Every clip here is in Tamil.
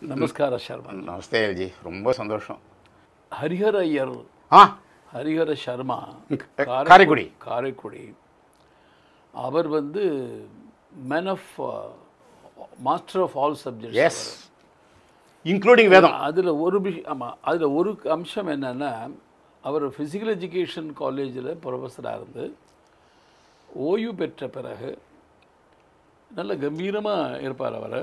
நமஸ்கார சர்மா நமஸ்தே எல்ஜி ரொம்ப சந்தோஷம் ஹரிஹர ஐயர் ஆ ஹரிஹர சர்மா காரைக்குடி. காரைக்குடி அவர் வந்து man of master of all subjects yes including வேதம் அதில் ஒரு விஷயம் ஆமாம் அதில் ஒரு அம்சம் என்னன்னா அவர் ஃபிசிக்கல் எஜுகேஷன் காலேஜில் ப்ரொஃபஸராக இருந்து ஓய்வு பெற்ற பிறகு நல்ல கம்பீரமாக இருப்பார் அவர்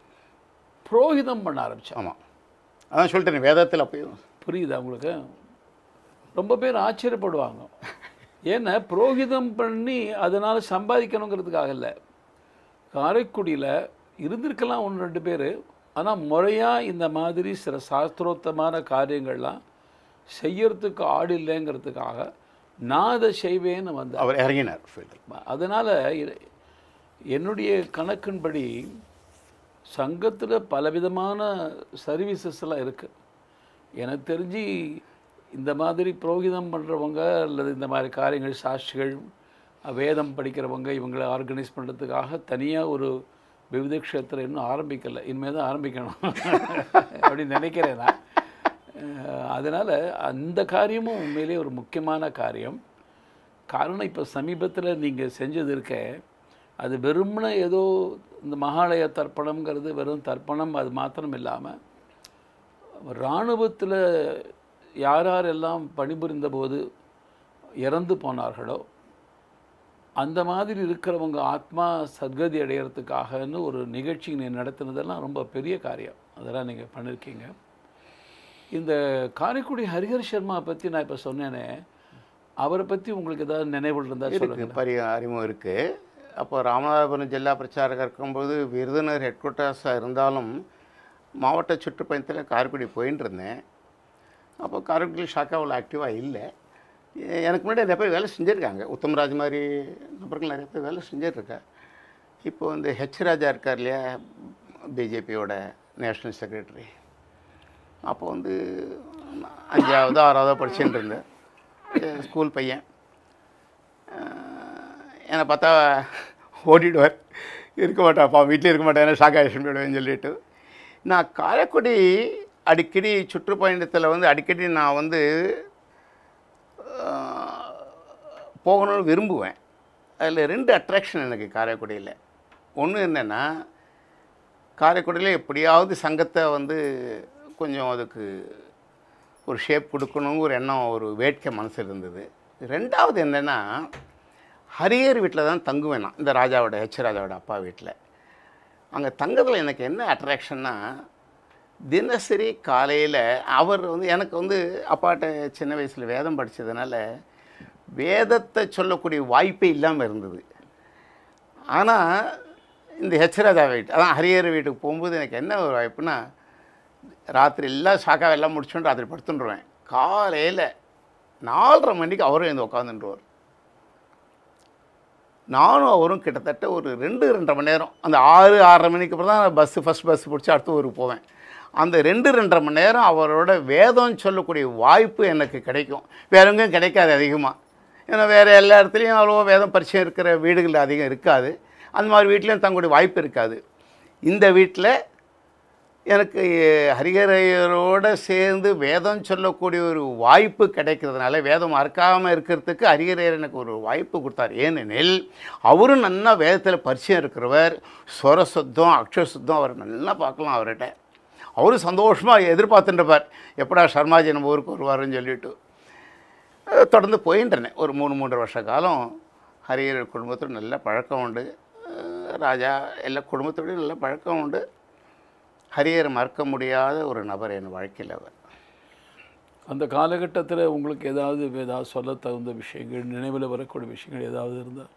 புரோகிதம் பண்ண ஆரம்பித்தார் ஆமாம் அதான் சொல்லிட்டேன் வேதத்தில் அப்பயும் புரியுதா உங்களுக்கு ரொம்ப பேர் ஆச்சரியப்படுவாங்க ஏன்னா புரோகிதம் பண்ணி அதனால் சம்பாதிக்கணுங்கிறதுக்காக இல்லை காரைக்குடியில் இருந்திருக்கலாம் ஒன்று ரெண்டு பேர் ஆனால் முறையாக இந்த மாதிரி சில சாஸ்திரோத்தமான காரியங்கள்லாம் செய்யறதுக்கு ஆடு இல்லைங்கிறதுக்காக நான் அதை செய்வேன்னு வந்தேன் அவர் இறங்கினார் ஃபீல்டில் அதனால் என்னுடைய கணக்கின்படி சங்கத்தில் பலவிதமான சர்வீசஸ் எல்லாம் இருக்குது எனக்கு தெரிஞ்சு இந்த மாதிரி புரோகிதம் பண்ணுறவங்க அல்லது இந்த மாதிரி காரியங்கள் சாட்சிகள் வேதம் படிக்கிறவங்க இவங்களை ஆர்கனைஸ் பண்ணுறதுக்காக தனியாக ஒரு விவித க்ஷேத்திரம் இன்னும் ஆரம்பிக்கலை இனிமேல் தான் ஆரம்பிக்கணும் அப்படின்னு நினைக்கிறேன் நான் அதனால் அந்த காரியமும் உண்மையிலே ஒரு முக்கியமான காரியம் காரணம் இப்போ சமீபத்தில் நீங்கள் செஞ்சது இருக்க அது வெறுமனே ஏதோ இந்த மகாலய தர்ப்பணம்ங்கிறது வெறும் தர்ப்பணம் அது மாத்திரம் இல்லாமல் இராணுவத்தில் யார் யாரெல்லாம் பணிபுரிந்த போது இறந்து போனார்களோ அந்த மாதிரி இருக்கிறவங்க ஆத்மா சத்கதி அடையிறதுக்காகன்னு ஒரு நிகழ்ச்சி நீ நடத்தினதெல்லாம் ரொம்ப பெரிய காரியம் அதெல்லாம் நீங்கள் பண்ணியிருக்கீங்க இந்த காரைக்குடி ஹரிஹர் சர்மா பற்றி நான் இப்போ சொன்னேனே அவரை பற்றி உங்களுக்கு ஏதாவது நினைவுகள் இருந்தால் சொல்லுங்கள் இருக்கு பரிய அறிமுகம் இருக்குது அப்போ ராமநாதபுரம் ஜில்லா பிரச்சாரகர் இருக்கும்போது விருதுநகர் ஹெட் குவார்ட்டர்ஸாக இருந்தாலும் மாவட்ட சுற்றுப்பயணத்தில் காரைக்குடி போயின்னு இருந்தேன் அப்போ காரைக்குடி ஷாக்கா அவ்வளோ ஆக்டிவாக இல்லை எ- எனக்கு முன்னாடி நிறைய பேர் வேலை செஞ்சுருக்காங்க உத்தமராஜ் மாதிரி நபர்கள் நிறைய பேர் வேலை செஞ்சிட்ருக்கா இப்போ இந்த ஹெச் ராஜா இருக்கார் இல்லையா பிஜேபியோட நேஷ்னல் செக்ரட்டரி அப்போ வந்து அஞ்சாவது ஆறாவதோ படிச்சுட்டு இருந்தேன் எ- ஸ்கூல் பையன் அஹ் என்னை பார்த்தா ஓடிடுவார் இருக்க மாட்டாப்பா வீட்டில் இருக்க மாட்டேன் ஏன்னா ஷாக் ஆகிடுச்சு போயிடுவேன்னு சொல்லிட்டு நான் காரைக்குடி அடிக்கடி சுற்றுப்பயணத்தில் வந்து அடிக்கடி நான் வந்து அஹ், போகணும்னு விரும்புவேன் அதில் ரெண்டு அட்ராக்ஷன் எனக்கு காரைக்குடியில் ஒன்று என்னென்னா காரைக்குடியில் எப்படியாவது சங்கத்தை வந்து கொஞ்சம் அதுக்கு ஒரு ஷேப் கொடுக்கணுங்கிற ஒரு எண்ணம் ஒரு வேட்கை மனசு இருந்தது ரெண்டாவது என்னென்னா ஹரியர் வீட்டில் தான் தங்குவேன் நான் இந்த ராஜாவோட ஹெச் ராஜாவோட அப்பா வீட்டில் அங்கே தங்கறதுல எனக்கு என்ன அட்ராக்ஷன்னா தினசரி காலையில் அவர் வந்து எனக்கு வந்து அப்பாட்ட சின்ன வயசில் வேதம் படித்ததுனால வேதத்தை சொல்லக்கூடிய வாய்ப்பே இல்லாமல் இருந்தது ஆனால் இந்த ஹெச் ராஜா வீட்டு அதான் ஹரியர் வீட்டுக்கு போகும்போது எனக்கு என்ன ஒரு வாய்ப்புனா ராத்திரி எல்லாம் ஷாக்காக எல்லாம் முடிச்சுட்டு ராத்திரி படுத்துட்டுருவேன் காலையில் நாலரை மணிக்கு அவரும் வந்து உட்காந்துட்டுருவார் நானும் அவரும் கிட்டத்தட்ட ஒரு ரெண்டு ரெண்டரை மணி நேரம் அந்த ஆறு ஆறரை மணிக்கு அப்புறம் தான் பஸ்ஸு ஃபஸ்ட் பஸ் பிடிச்சி அடுத்த ஊருக்கு போவேன் அந்த ரெண்டு ரெண்டரை மணி நேரம் அவரோட வேதம் சொல்லக்கூடிய வாய்ப்பு எனக்கு கிடைக்கும் வேற எங்கேயும் கிடைக்காது அதிகமாக ஏன்னா வேறு எல்லா இடத்துலையும் அவ்வளோ வேதம் பரிச்சயம் இருக்கிற வீடுகள் அதிகம் இருக்காது அந்த மாதிரி வீட்லேயும் தங்கக்கூடிய வாய்ப்பு இருக்காது இந்த வீட்டில் எனக்கு ஹரிகரையரோடு சேர்ந்து வேதம் சொல்லக்கூடிய ஒரு வாய்ப்பு கிடைக்கிறதுனால வேதம் மறக்காமல் இருக்கிறதுக்கு ஹரிகரையர் எனக்கு ஒரு வாய்ப்பு கொடுத்தார் ஏனெனில் அவரும் நல்லா வேதத்தில் பரிச்சயம் இருக்கிறவர் ஸ்வர சுத்தம் அக்ஷர சுத்தம் அவர் நல்லா பார்க்கலாம் அவர்கிட்ட அவரும் சந்தோஷமாக எதிர்பார்த்துட்டுருப்பார் எப்படா சர்மாஜி நம்ம ஊருக்கு வருவாருன்னு சொல்லிட்டு அஹ் தொடர்ந்து போயின்றேன் ஒரு மூணு மூன்று வருஷ காலம் ஹரியர் குடும்பத்தோடு நல்ல பழக்கம் உண்டு அஹ் ராஜா எல்லா குடும்பத்தோடையும் நல்ல பழக்கம் உண்டு ஹரியரை மறக்க முடியாத ஒரு நபர் என் வாழ்க்கையில் அவர் அந்த காலகட்டத்தில் உங்களுக்கு ஏதாவது ஏதாவது சொல்ல தகுந்த விஷயங்கள் நினைவில் வரக்கூடிய விஷயங்கள் ஏதாவது இருந்தால்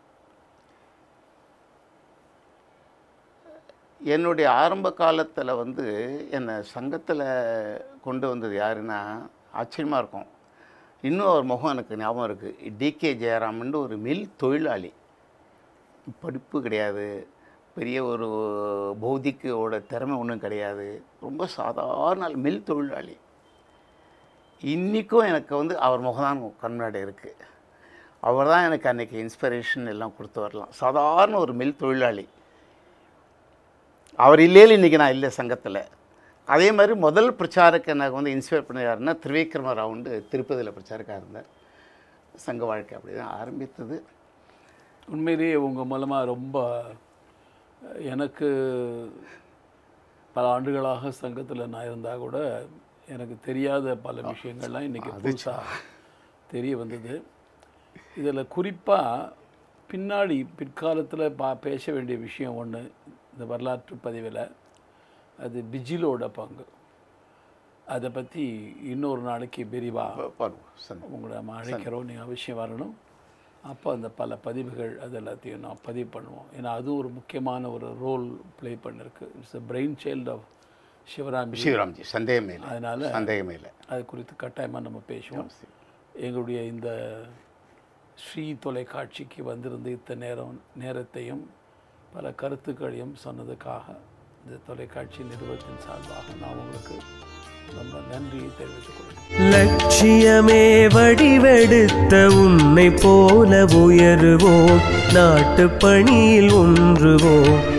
என்னுடைய ஆரம்ப காலத்தில் வந்து என்னை சங்கத்தில் கொண்டு வந்தது யாருன்னா ஆச்சரியமாக இருக்கும் இன்னும் ஒரு முகம் எனக்கு ஞாபகம் இருக்குது டிகே ஜெயராமன் ஒரு மில் தொழிலாளி படிப்பு கிடையாது பெரிய ஒரு பௌதிக்கோட திறமை ஒன்றும் கிடையாது ரொம்ப சாதாரண ஆள், மில் தொழிலாளி இன்றைக்கும் எனக்கு வந்து அவர் முகம்தான் கண் முன்னாடி இருக்குது அவர் தான் எனக்கு அன்றைக்கி இன்ஸ்பிரேஷன் எல்லாம் கொடுத்து வரலாம் சாதாரண ஒரு மில் தொழிலாளி அவர் இல்லையில இன்றைக்கி நான் இல்லை சங்கத்தில் அதே மாதிரி முதல் பிரச்சாரக்கு எனக்கு வந்து இன்ஸ்பயர் பண்ண யாருன்னா திரிவிக்ரம ராவுண்டு திருப்பதியில் பிரச்சாரக்காக இருந்தார் சங்க வாழ்க்கை அப்படி தான் ஆரம்பித்தது உண்மையிலேயே உங்கள் மூலமாக ரொம்ப எனக்கு பல ஆண்டுகளாக சங்கத்தில் நான் இருந்தால் கூட எனக்கு தெரியாத பல விஷயங்கள்லாம் இன்றைக்கி புதுசாக தெரிய வந்தது இதில் குறிப்பாக பின்னாடி பிற்காலத்தில் பா பேச வேண்டிய விஷயம் ஒன்று இந்த வரலாற்று பதிவில் அது பிஜிலோட பங்கு அதை பற்றி இன்னொரு நாளைக்கு விரிவாக வருவோம் சந்தோஷம் உங்களை நம்ம அழைக்கிறோம் நீங்கள் அவசியம் வரணும் அப்போ அந்த பல பதிவுகள் அது எல்லாத்தையும் நான் பதிவு பண்ணுவோம் ஏன்னா அது ஒரு முக்கியமான ஒரு ரோல் ப்ளே பண்ணிருக்கு it's a brain child of Sivaram Sivaramji சந்தேகமே இல்லை அதனால் சந்தேகமே இல்லை அது குறித்து கட்டாயமாக நம்ம பேசுவோம் எங்களுடைய இந்த ஸ்ரீ தொலைக்காட்சிக்கு வந்திருந்த இத்தனை நேரம் நேரத்தையும் பல கருத்துக்களையும் சொன்னதுக்காக இந்த தொலைக்காட்சி நிறுவனத்தின் சார்பாக நான் உங்களுக்கு ரொம்ப நன்றியை தெரிவித்துக் கொள்கிறேன் லட்சியமே வடிவெடுத்த உன்னை போல உயருவோம் நாட்டு பணியில் ஒன்றுவோம்